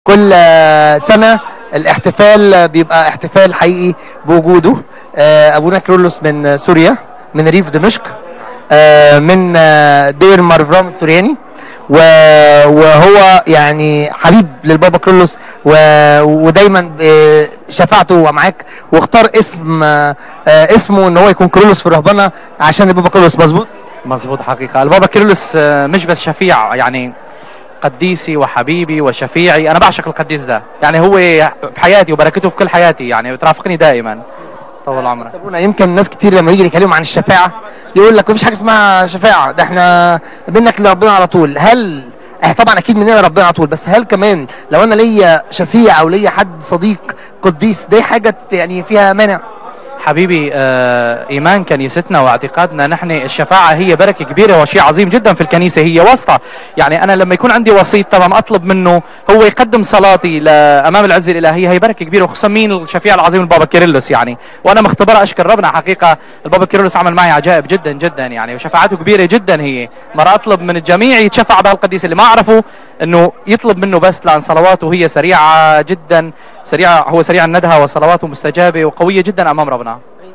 كل آه، سنة الاحتفال بيبقى احتفال حقيقي بوجوده آه، ابونا كيرلس من سوريا من ريف دمشق آه، من آه، دير مارفرام السورياني و- وهو يعني حبيب للبابا كيرلس و- ودايما ب- شفاعته معاك واختار اسم آه، آه، اسمه ان هو يكون كيرلس في الرهبنه عشان البابا كيرلس مظبوط مظبوط حقيقة البابا كيرلس آه، مش بس شفيع يعني قديسي وحبيبي وشفيعي انا بعشق القديس ده يعني هو بحياتي وبركته في كل حياتي يعني بترافقني دائما طول عمرك سابونا يمكن ناس كتير لما يجي يتكلموا عن الشفاعه يقول لك مفيش حاجه اسمها شفاعه ده احنا منك لربنا على طول هل اه طبعا اكيد مننا لربنا على طول بس هل كمان لو انا ليا شفيع او ليا حد صديق قديس دي حاجه يعني فيها مانع حبيبي آه ايمان كنيستنا واعتقادنا نحن الشفاعه هي بركه كبيره وشيء عظيم جدا في الكنيسه هي واسطه يعني انا لما يكون عندي وسيط طبعا اطلب منه هو يقدم صلاتي لامام العزه الالهيه هي بركه كبيره وخصوصا مين الشفيع العظيم البابا كيرلس يعني وانا مختبرها اشكر ربنا حقيقه البابا كيرلس عمل معي عجائب جدا جدا يعني وشفاعته كبيره جدا هي مره اطلب من الجميع يتشفع بهالقديس اللي ما اعرفه انه يطلب منه بس لان صلواته هي سريعه جدا سريعه هو سريع الندهه وصلواته مستجابه وقويه جدا امام ربنا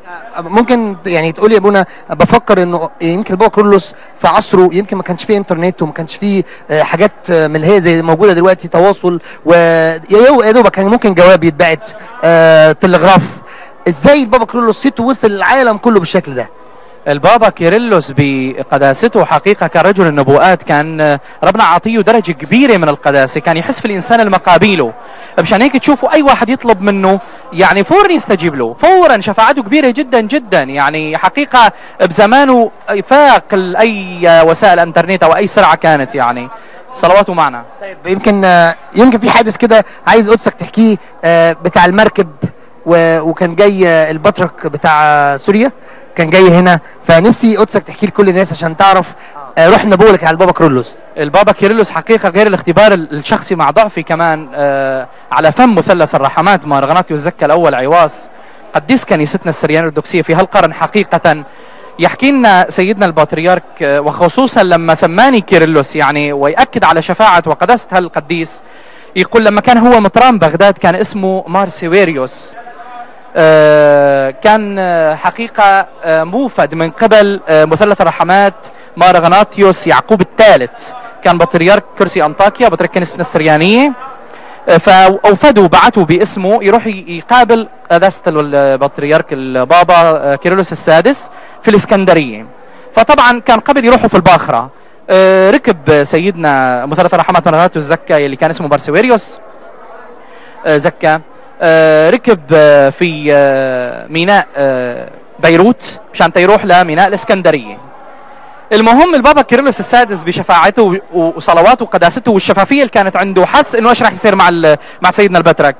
ممكن يعني تقول يا ابونا بفكر انه يمكن البابا كرولوس في عصره يمكن ما كانش فيه انترنت وما كانش فيه آه، حاجات آه، من اللي هي زي موجوده دلوقتي تواصل ويا يا دوبك كان ممكن جواب يتبعت آه، تلغراف ازاي البابا كرولوس صيته وصل للعالم كله بالشكل ده البابا كيرلس بقداسته حقيقة كان رجل النبوءات كان ربنا عطيه درجة كبيرة من القداسة كان يحس في الإنسان المقابيله مشان هيك تشوفوا أي واحد يطلب منه يعني فورا يستجيب له فورا شفاعته كبيرة جدا جدا يعني حقيقة بزمانه فاق أي وسائل انترنت أو أي سرعة كانت يعني صلواته معنا طيب يمكن آه، يمكن في حادث كده عايز قدسك تحكيه آه، بتاع المركب و- وكان جاي آه، البطرك بتاع آه، سوريا كان جاي هنا فنفسي قدسك تحكيه لكل الناس عشان تعرف آه، روح نبوة على البابا كرولوس البابا كيرلس حقيقة غير الاختبار الشخصي مع ضعفي كمان آه على فم مثلث الرحمات مهرجانات يزكى الأول عواص قديس كنيستنا السريانية الأرثوذكسية في هالقرن حقيقة يحكي لنا سيدنا البطريرك آه، وخصوصا لما سماني كيرلس يعني ويأكد على شفاعة وقداسة هالقديس يقول لما كان هو مطران بغداد كان اسمه مارسيويريوس آه، كان آه، حقيقة آه، موفد من قبل آه، مثلث الرحمات مارغناطيوس يعقوب الثالث كان بطريرك كرسي أنطاكيا بطريرك كنيستنا السريانية آه، فأوفدوا بعثوا باسمه يروح ي- يقابل قداسة البطريرك البابا آه، كيرلس السادس في الإسكندرية فطبعا كان قبل يروحوا في الباخرة آه، ركب سيدنا مثلث الرحمات مارغناطيوس زكا اللي كان اسمه بارسيويريوس آه، زكا آه، ركب آه، في آه، ميناء آه، بيروت مشان يروح لميناء الاسكندريه المهم البابا كيرلس السادس بشفاعته و- وصلواته وقداسته والشفافيه اللي كانت عنده حس انه ايش راح يصير مع ال- مع سيدنا البترك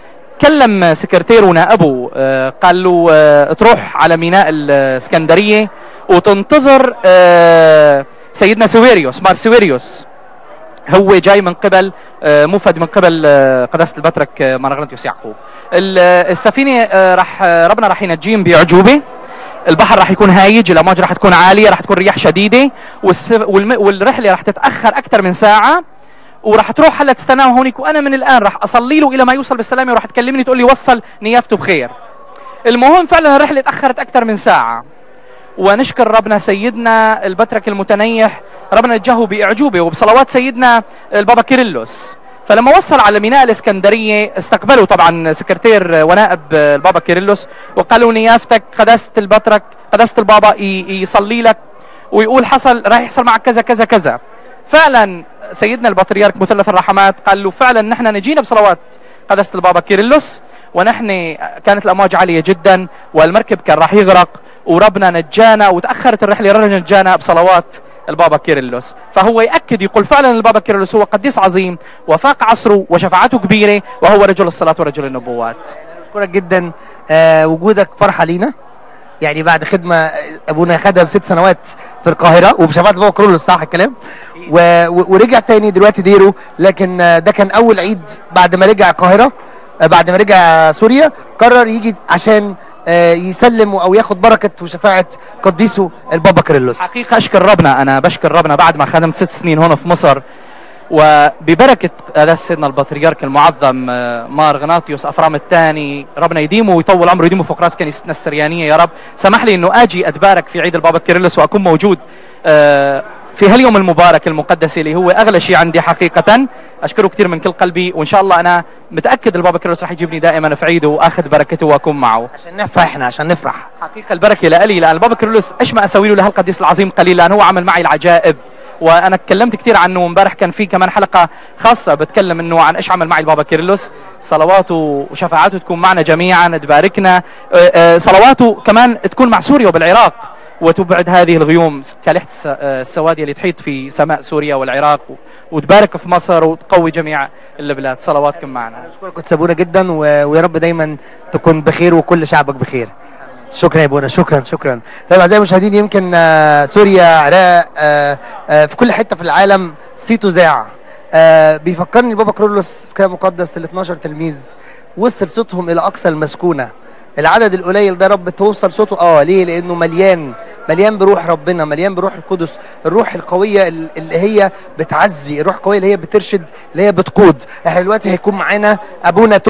كلم سكرتير ونائبه آه، قال له آه، تروح على ميناء الاسكندريه وتنتظر آه، سيدنا سويريوس مار سويريوس هو جاي من قبل آه، موفد من قبل آه، قداسه البترك آه، مارغناطيوس يعقوب ال- آه، السفينه آه، راح آه، ربنا راح ينجيهم باعجوبه البحر راح يكون هايج الامواج راح تكون عاليه راح تكون رياح شديده والس... والم... والرحله راح تتاخر اكثر من ساعه وراح تروح هلا تستناه هونيك وانا من الان راح اصلي له الى ما يوصل بالسلامه وراح تكلمني تقول لي وصل نيافته بخير المهم فعلا الرحله تاخرت اكثر من ساعه ونشكر ربنا سيدنا البترك المتنيح ربنا نجاه باعجوبه وبصلوات سيدنا البابا كيرلس فلما وصل على ميناء الاسكندريه استقبلوا طبعا سكرتير ونائب البابا كيرلس وقالوا نيافتك قداسه البترك قداسه البابا ي- يصلي لك ويقول حصل راح يحصل معك كذا كذا كذا فعلا سيدنا البطريرك مثلث الرحمات قال له فعلا نحن نجينا بصلوات قداسه البابا كيرلس ونحن كانت الامواج عاليه جدا والمركب كان راح يغرق وربنا نجانا وتاخرت الرحله ربنا نجانا بصلوات البابا كيرلس فهو ياكد يقول فعلا البابا كيرلس هو قديس عظيم وفاق عصره وشفاعته كبيره وهو رجل الصلاه ورجل النبوات بشكرك جدا آه، وجودك فرحه لينا يعني بعد خدمه ابونا خدها بست سنوات في القاهره وبشفاعه البابا كرولوس صح الكلام و... و- ورجع تاني دلوقتي ديره لكن آه، ده كان اول عيد بعد ما رجع القاهره آه، بعد ما رجع سوريا قرر يجي عشان آه، يسلم او ياخد بركه وشفاعه قديسه البابا كريلوس حقيقه اشكر ربنا انا بشكر ربنا بعد ما خدمت ست سنين هون في مصر وببركة قداس سيدنا البطريرك المعظم آه، مار غناطيوس أفرام الثاني ربنا يديمه ويطول عمره يديمه فوق راس كنيستنا السريانية يا رب سمح لي أنه أجي أتبارك في عيد البابا كيرلس وأكون موجود آه، في هاليوم المبارك المقدس اللي هو أغلى شيء عندي حقيقة أشكره كثير من كل قلبي وإن شاء الله أنا متأكد البابا كيرلس رح يجيبني دائما في عيده وأخذ بركته وأكون معه عشان نفرح احنا عشان نفرح حقيقة البركة لألي لأن البابا كيرلس إيش ما أسوي له لهالقديس العظيم قليل لأن هو عمل معي العجائب وانا تكلمت كثير عنه امبارح كان في كمان حلقه خاصه بتكلم انه عن ايش عمل معي البابا كيرلس صلواته وشفاعاته تكون معنا جميعا تباركنا آه، آه، صلواته كمان تكون مع سوريا وبالعراق وتبعد هذه الغيوم كالحة الس- آه، السواد اللي تحيط في سماء سوريا والعراق و- وتبارك في مصر وتقوي جميع البلاد صلواتكم معنا اشكركم تسابونا جدا و... ويا رب دايما تكون بخير وكل شعبك بخير شكرا يا ابونا شكرا شكرا طيب اعزائي المشاهدين يمكن آه، سوريا عراق آه، آه، في كل حته في العالم صيته ذاع آه، بيفكرني بابا كرولوس في كتاب مقدس ال 12 تلميذ وصل صوتهم الى اقصى المسكونه العدد القليل ده رب توصل صوته اه ليه لانه مليان مليان بروح ربنا مليان بروح القدس الروح القويه ال- اللي هي بتعزي الروح القويه اللي هي بترشد اللي هي بتقود احنا دلوقتي هيكون معانا ابونا